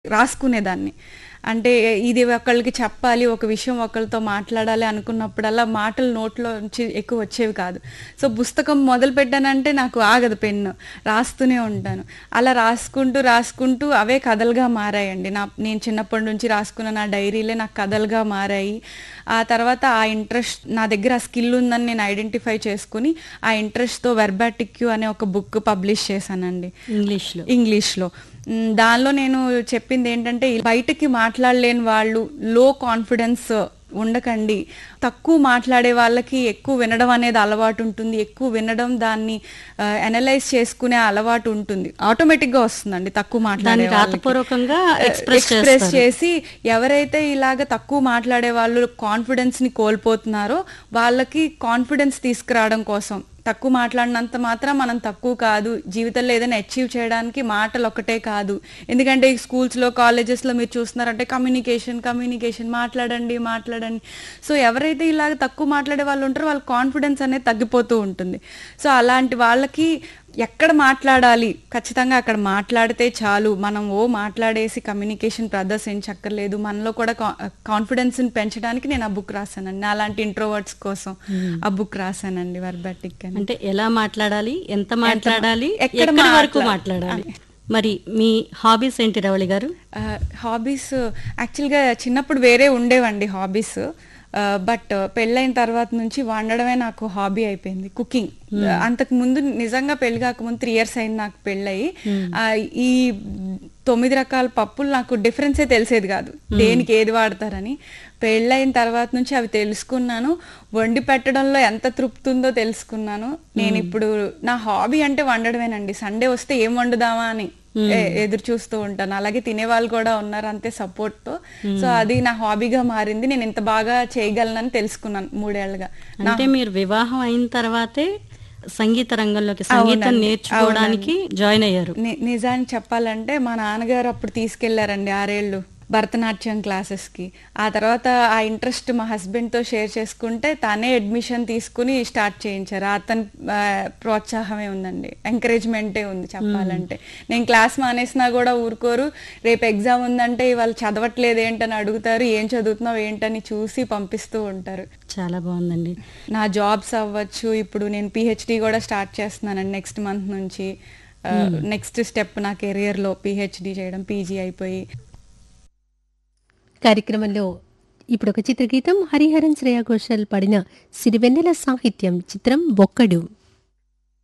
రాసుకునేదాన్ని అంటే ఇది ఒకళ్ళకి చెప్పాలి ఒక విషయం ఒకరితో మాట్లాడాలి అనుకున్నప్పుడల్లా మాటలు నోట్లో నుంచి ఎక్కువ వచ్చేవి కాదు సో పుస్తకం మొదలు పెట్టానంటే నాకు ఆగదు పెన్ను రాస్తూనే ఉంటాను అలా రాసుకుంటూ రాసుకుంటూ అవే కథలుగా మారాయండి నా నేను చిన్నప్పటి నుంచి రాసుకున్న నా డైరీలే నాకు కథలుగా మారాయి ఆ తర్వాత ఆ ఇంట్రెస్ట్ నా దగ్గర ఆ స్కిల్ ఉందని నేను ఐడెంటిఫై చేసుకుని ఆ ఇంట్రెస్ట్తో వెర్బాటిక్యూ అనే ఒక బుక్ పబ్లిష్ చేశానండి ఇంగ్లీష్లో ఇంగ్లీష్లో మ్, దానిలో నేను చెప్పింది ఏంటంటే ఈ బయటకి మాట్లాడలేని వాళ్ళు లో కాన్ఫిడెన్స్ ఉండకండి తక్కువ మాట్లాడే వాళ్ళకి ఎక్కువ వినడం అనేది అలవాటు ఉంటుంది ఎక్కువ వినడం దాన్ని అనలైజ్ చేసుకునే అలవాటు ఉంటుంది ఆటోమేటిక్గా వస్తుందండి తక్కువ మాట్లాడే దాన్ని వాళ్ళకి. రాతపూర్వకంగా ఎక్స్ప్రెస్ ఎక్స్ప్రెస్ చేస్తారు చేసి ఎవరైతే ఇలాగ తక్కువ మాట్లాడే వాళ్ళు కాన్ఫిడెన్స్ ని కోల్పోతున్నారో వాళ్ళకి కాన్ఫిడెన్స్ తీసుకురావడం కోసం తక్కువ మాట్లాడినంత మాత్రం మనం తక్కువ కాదు జీవితంలో ఏదైనా అచీవ్ చేయడానికి మాటలు ఒకటే కాదు ఎందుకంటే ఈ స్కూల్స్లో కాలేజెస్లో మీరు చూస్తున్నారంటే కమ్యూనికేషన్ కమ్యూనికేషన్ మాట్లాడండి మాట్లాడండి సో ఎవరైతే ఇలాగ తక్కువ మాట్లాడే వాళ్ళు ఉంటారో వాళ్ళ కాన్ఫిడెన్స్ అనేది తగ్గిపోతూ ఉంటుంది సో అలాంటి వాళ్ళకి ఎక్కడ మాట్లాడాలి ఖచ్చితంగా అక్కడ మాట్లాడితే చాలు మనం ఓ మాట్లాడేసి కమ్యూనికేషన్ ప్రదర్శించక్కర్లేదు మనలో కూడా కాన్ఫిడెన్స్ని పెంచడానికి నేను ఆ బుక్ రాశానండి అలాంటి ఇంట్రోవర్డ్స్ కోసం ఆ బుక్ రాశానండి వర్బటిక్ అని అంటే ఎలా మాట్లాడాలి ఎంత మాట్లాడాలి ఎక్కడ ఎక్కడి వరకు మాట్లా- మాట్లాడాలి మరి మీ హాబీస్ ఏంటి రవళి గారు హాబీస్ యాక్చువల్గా చిన్నప్పుడు వేరే ఉండేవండి హాబీస్ బట్ పెళ్ళైన తర్వాత నుంచి వండడమే నాకు హాబీ అయిపోయింది కుకింగ్ అంతకు ముందు నిజంగా పెళ్లి కాకముందు త్రీ ఇయర్స్ అయింది నాకు పెళ్ళయి ఆ, ఈ తొమ్మిది రకాల పప్పులు నాకు డిఫరెన్సే తెలిసేది కాదు దేనికి ఏది వాడతారని పెళ్ళైన తర్వాత నుంచి అవి తెలుసుకున్నాను వండి పెట్టడంలో ఎంత తృప్తి ఉందో తెలుసుకున్నాను నేను ఇప్పుడు నా హాబీ అంటే వండడమేనండి సండే వస్తే ఏం వండుదామా అని ఎ- ఎదురు చూస్తూ ఉంటాను అలాగే తినేవాళ్ళు కూడా ఉన్నారు అంతే సపోర్ట్ తో సో అది నా హాబీగా మారింది నేను ఇంత బాగా చేయగలనని తెలుసుకున్నాను మూడేళ్లుగా నా అంటే మీరు వివాహం అయిన తర్వాతే సంగీత రంగంలోకి సంగీతం అవునండి, నేర్చుకోవడానికి జాయిన్ అయ్యారు ని- నిజానికి చెప్పాలంటే మా నాన్నగారు అప్పుడు తీసుకెళ్లారండి ఆరేళ్ళు భరతనాట్యం క్లాసెస్కి ఆ తర్వాత ఆ ఇంట్రెస్ట్ మా హస్బెండ్తో షేర్ చేసుకుంటే తనే అడ్మిషన్ తీసుకుని స్టార్ట్ చేయించారు అతని ఆ, ప్రోత్సాహమే ఉందండి ఎంకరేజ్మెంటే ఉంది చెప్పాలంటే నేను క్లాస్ మానేసినా కూడా ఊరుకోరు రేపు ఎగ్జామ్ ఉందంటే వాళ్ళు చదవట్లేదు ఏంటని అడుగుతారు ఏం చదువుతున్నావు ఏంటని చూసి పంపిస్తూ ఉంటారు చాలా బాగుందండి నా జాబ్స్ అవ్వచ్చు ఇప్పుడు నేను పిహెచ్డి కూడా స్టార్ట్ చేస్తున్నానండి నెక్స్ట్ మంత్ నుంచి నెక్స్ట్ స్టెప్ నా కెరియర్లో పిహెచ్డి చేయడం పీజీ అయిపోయి కార్యక్రమంలో ఇప్పుడు ఒక చిత్రగీతం హరిహరన్ శ్రేయా ఘోషల్ పాడిన సిరివెన్నెల సాహిత్యం చిత్రం బొక్కడు